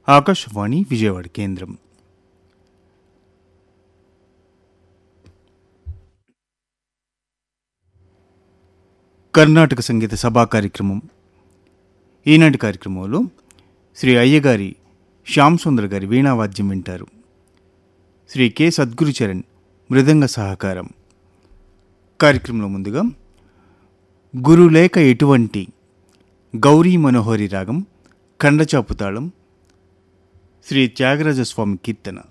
ఆకాశవాణి విజయవాడ కేంద్రం కర్ణాటక సంగీత సభా కార్యక్రమం ఈనాటి కార్యక్రమంలో శ్రీ అయ్యగారి శ్యామ్ సుందర్ గారి వీణావాద్యం వింటారు శ్రీ కె సద్గురుచరణ్ మృదంగ సహకారం కార్యక్రమంలో ముందుగా గురులేక ఎటువంటి గౌరీ మనోహరి రాగం ఖండచాపు తాళం శ్రీ త్యాగరాజస్వామి కీర్తన